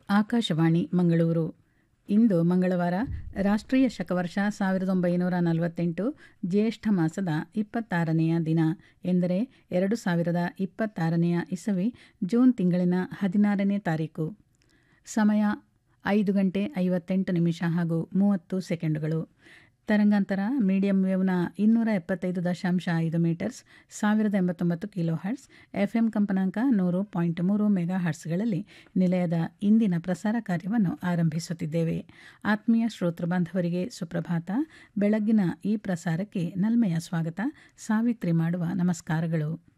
ಆಕಾಶವಾಣಿ ಮಂಗಳೂರು ಇಂದು ಮಂಗಳವಾರ ರಾಷ್ಟ್ರೀಯ ಶಕವರ್ಷ ಸಾವಿರದ ಒಂಬೈನೂರ ನಲವತ್ತೆಂಟು ಜ್ಯೇಷ್ಠ ಮಾಸದ ಇಪ್ಪತ್ತಾರನೆಯ ದಿನ ಎಂದರೆ ಎರಡು ಸಾವಿರದ ಇಪ್ಪತ್ತಾರನೆಯ ಇಸವಿ ಜೂನ್ ತಿಂಗಳಿನ ಹದಿನಾರನೇ ತಾರೀಕು ಸಮಯ ಐದು ಗಂಟೆ ಐವತ್ತೆಂಟು ನಿಮಿಷ ಹಾಗೂ ಮೂವತ್ತು ಸೆಕೆಂಡುಗಳು ತರಂಗಾಂತರ ಮೀಡಿಯಂ ವೇವ್ನ ಇನ್ನೂರ ಎಪ್ಪತ್ತೈದು ದಶಾಂಶ ಐದು ಮೀಟರ್ಸ್ ಸಾವಿರದ ಎಂಬತ್ತೊಂಬತ್ತು ಕಿಲೋ ಹರ್ಟ್ಸ್ ಎಫ್ ಎಂ ಕಂಪನಾಂಕ ನೂರು ಪಾಯಿಂಟ್ ಮೂರು ಮೆಗಾ ಹರ್ಟ್ಸ್ಗಳಲ್ಲಿ ನಿಲಯದ ಇಂದಿನ ಪ್ರಸಾರ ಕಾರ್ಯವನ್ನು ಆರಂಭಿಸುತ್ತಿದ್ದೇವೆ ಆತ್ಮೀಯ ಶ್ರೋತೃ ಬಾಂಧವರಿಗೆ ಸುಪ್ರಭಾತ ಬೆಳಗ್ಗಿನ ಈ ಪ್ರಸಾರಕ್ಕೆ ನಲ್ಮೆಯ ಸ್ವಾಗತ ಸಾವಿತ್ರಿ ಮಾಡುವ ನಮಸ್ಕಾರಗಳು